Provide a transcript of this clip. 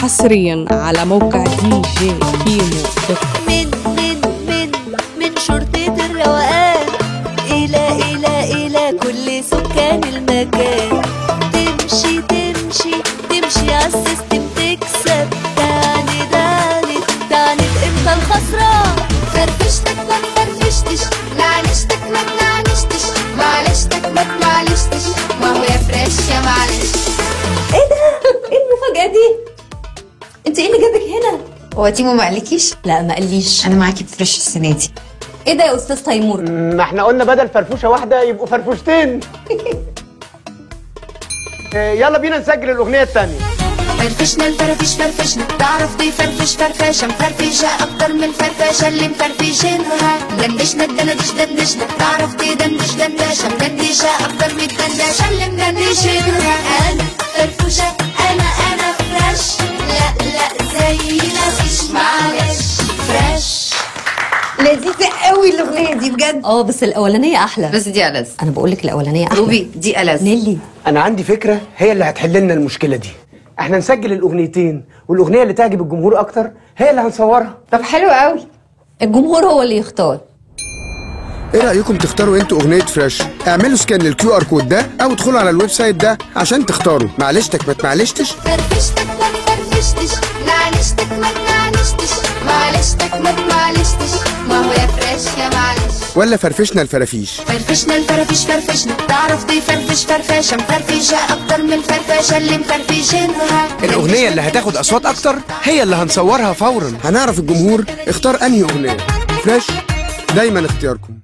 حصريا على موقع دي جي كيمو دوت كوم. من من من من شرطة الروقان إلى إلى إلى كل سكان المكان تمشي تمشي تمشي عالسيستم تكسب تعني دعني تعني انت الخسران فرفشتك ما فرفشتش معلشتك ما معلشتش معلشتك ما معلشتش ما هو يا فريش يا معلش ايه ده؟ ايه المفاجأة دي؟ انت ايه اللي جابك هنا؟ هو تيمو ما قالكيش لا ما قاليش انا معاكي في فريش السنه دي ايه ده يا استاذ تيمور؟ ما احنا قلنا بدل فرفوشه واحده يبقوا فرفوشتين آه، يلا بينا نسجل الاغنيه الثانيه فرفشنا الفرفش فرفشنا تعرف تفرفش فرفشه مفرفشه اكتر من الفرفشه اللي مفرفشينها دندشنا الدندش دندشنا تعرف تدندش دندشه مدندشه اكتر من الدندشه اللي مدندشينها انا فرفوشة انا انا فريش لا لا زي ما فيش معلش فريش لذيذه قوي الاغنيه دي بجد اه بس الاولانية احلى بس دي ألذ انا بقول لك الاولانية احلى روبي دي ألذ نيلي انا عندي فكره هي اللي هتحل لنا المشكله دي احنا نسجل الاغنيتين والاغنيه اللي تعجب الجمهور اكتر هي اللي هنصورها طب حلو قوي الجمهور هو اللي يختار ايه رايكم تختاروا انتوا اغنيه فريش اعملوا سكان للكيو ار كود ده او ادخلوا على الويب سايت ده عشان تختاروا معلشتك ما تمعلشتش فرفشتك ما فرفشتش معلشتك ما معلشتش معلشتك ما معلشتش ما هو يا فريش يا معلش ولا فرفشنا الفرافيش فرفشنا الفرفش فرفشنا تعرف تفرفش فرفشه مفرفشه اكتر من الفرفشه اللي مفرفشينها الاغنيه اللي هتاخد اصوات اكتر هي اللي هنصورها فورا هنعرف الجمهور اختار انهي اغنيه فريش دايما اختياركم